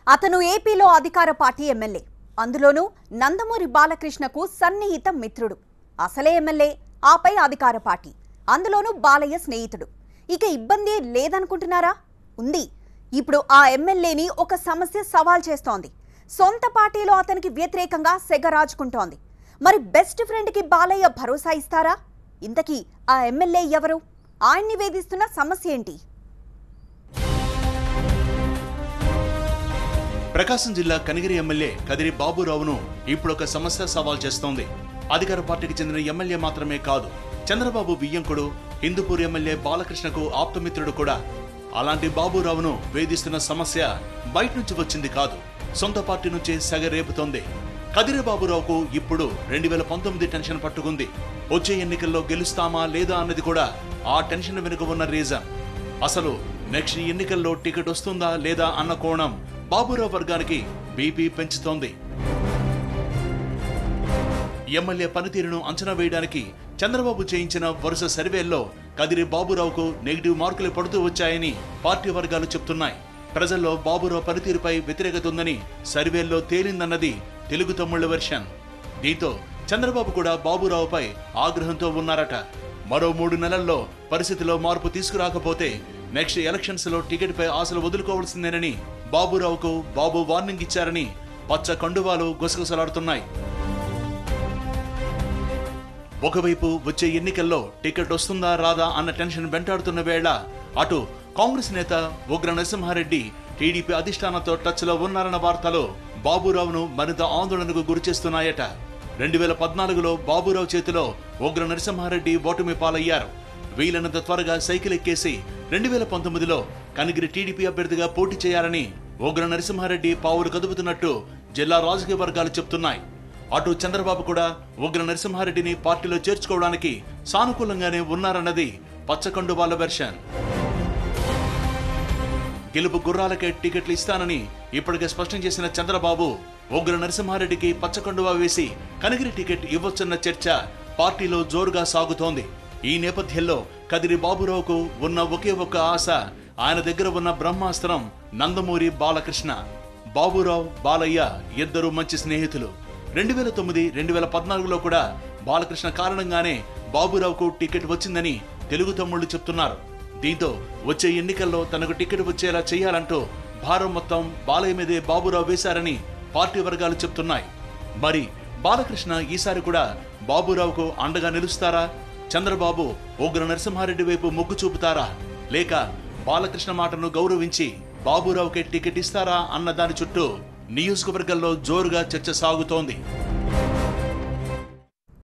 అతను ఏపీలో అధికార పార్టీ ఎమ్మెల్యే అందులోనూ నందమూరి బాలకృష్ణకు సన్నిహిత మిత్రుడు అసలే ఎమ్మెల్యే ఆపై అధికార పార్టీ అందులోనూ బాలయ్య స్నేహితుడు ఇక ఇబ్బంది లేదనుకుంటున్నారా ఉంది ఇప్పుడు ఆ ఎమ్మెల్యేని ఒక సమస్య సవాల్ చేస్తోంది సొంత పార్టీలో అతనికి వ్యతిరేకంగా సెగ రాజుకుంటోంది మరి బెస్ట్ ఫ్రెండ్కి బాలయ్య భరోసా ఇస్తారా ఇంతకీ ఆ ఎమ్మెల్యే ఎవరు ఆయన్ని వేధిస్తున్న సమస్య ఏంటి ప్రకాశం జిల్లా కనిగిరి ఎమ్మెల్యే కదిరి బాబురావును ఇప్పుడు ఒక సమస్య సవాల్ చేస్తోంది అధికార పార్టీకి చెందిన ఎమ్మెల్యే మాత్రమే కాదు చంద్రబాబు బియ్యంకుడు హిందూపూర్ ఎమ్మెల్యే బాలకృష్ణకు ఆప్తమిత్రుడు కూడా అలాంటి బాబురావును వేధిస్తున్న సమస్య బయట నుంచి వచ్చింది కాదు సొంత పార్టీ నుంచే సెగ రేపుతోంది కదిరి బాబురావుకు ఇప్పుడు రెండు వేల పంతొమ్మిది టెన్షన్ పట్టుకుంది వచ్చే ఎన్నికల్లో గెలుస్తామా లేదా అన్నది కూడా ఆ టెన్షన్ వెనుక ఉన్న రీజన్ అసలు నెక్స్ట్ ఎన్నికల్లో టికెట్ వస్తుందా లేదా అన్న కోణం బాబురావు వర్గానికి బీపీ పెంచుతోంది ఎమ్మెల్యే పనితీరును అంచనా వేయడానికి చంద్రబాబు చేయించిన వరుస సర్వేల్లో కదిరి బాబురావుకు నెగిటివ్ మార్కులు పడుతూ వచ్చాయని పార్టీ వర్గాలు చెప్తున్నాయి ప్రజల్లో బాబురావు పనితీరుపై వ్యతిరేకత ఉందని సర్వేల్లో తేలిందన్నది తెలుగు తమ్ముళ్ల వెర్షన్ దీంతో చంద్రబాబు కూడా బాబురావుపై ఆగ్రహంతో ఉన్నారట మరో మూడు నెలల్లో పరిస్థితిలో మార్పు తీసుకురాకపోతే నెక్స్ట్ ఎలక్షన్స్ లో టికెట్ పై ఆశలు వదులుకోవాల్సిందేనని బాబురావుకు బాబు వార్నింగ్ ఇచ్చారని పచ్చ కండువాలు గుసగుసలాడుతున్నాయి ఒకవైపు వచ్చే ఎన్నికల్లో టికెట్ వస్తుందా రాదా అన్న టెన్షన్ వెంటాడుతున్న వేళ అటు కాంగ్రెస్ నేత ఉగ్ర నరసింహారెడ్డి టీడీపీ అధిష్టానంతో టచ్ లో ఉన్నారన్న వార్తలు బాబురావును మరింత ఆందోళనకు గురిచేస్తున్నాయట రెండు వేల పద్నాలుగులో బాబురావు చేతిలో ఉగ్ర నరసింహారెడ్డి ఓటమి పాలయ్యారు వీలైనంత త్వరగా సైకిల్ ఎక్కేసి రెండు వేల పంతొమ్మిదిలో కనిగిరి టీడీపీ అభ్యర్థిగా పోటీ చేయాలని ఉగ్ర నరసింహారెడ్డి పావులు కదుపుతున్నట్టు జిల్లా రాజకీయ వర్గాలు చెప్తున్నాయి అటు చంద్రబాబు కూడా ఉగ్ర నరసింహారెడ్డిని పార్టీలో చేర్చుకోవడానికి సానుకూలంగానే ఉన్నారన్నది పచ్చకండు వాళ్ళ వెర్షన్ గెలుపు గుర్రాలకే టికెట్లు ఇస్తానని ఇప్పటికే స్పష్టం చేసిన చంద్రబాబు ఉగ్ర నరసింహారెడ్డికి పచ్చకండువా వేసి కనిగిరి టికెట్ ఇవ్వొచ్చన్న చర్చ పార్టీలో జోరుగా సాగుతోంది ఈ నేపథ్యంలో కదిరి బాబురావుకు ఉన్న ఒకే ఒక్క ఆశ ఆయన దగ్గర ఉన్న బ్రహ్మాస్త్రం నందమూరి బాలకృష్ణ బాబురావు బాలయ్య ఇద్దరు మంచి స్నేహితులు రెండు వేల తొమ్మిది రెండు వేల పద్నాలుగులో కూడా బాలకృష్ణ కారణంగానే బాబురావుకు టికెట్ వచ్చిందని తెలుగు తమ్ముళ్లు చెప్తున్నారు దీంతో వచ్చే ఎన్నికల్లో తనకు టికెట్ వచ్చేలా చేయాలంటూ భారం మొత్తం బాలయ్య మీదే బాబురావు వేశారని పార్టీ వర్గాలు చెప్తున్నాయి మరి బాలకృష్ణ ఈసారి కూడా బాబురావుకు అండగా నిలుస్తారా చంద్రబాబు ఉగ్ర నరసింహారెడ్డి వైపు మొగ్గు చూపుతారా లేక బాలకృష్ణ మాటను గౌరవించి బాబురావుకే టికెట్ ఇస్తారా అన్న దాని చుట్టూ నియోజకవర్గంలో జోరుగా చర్చ సాగుతోంది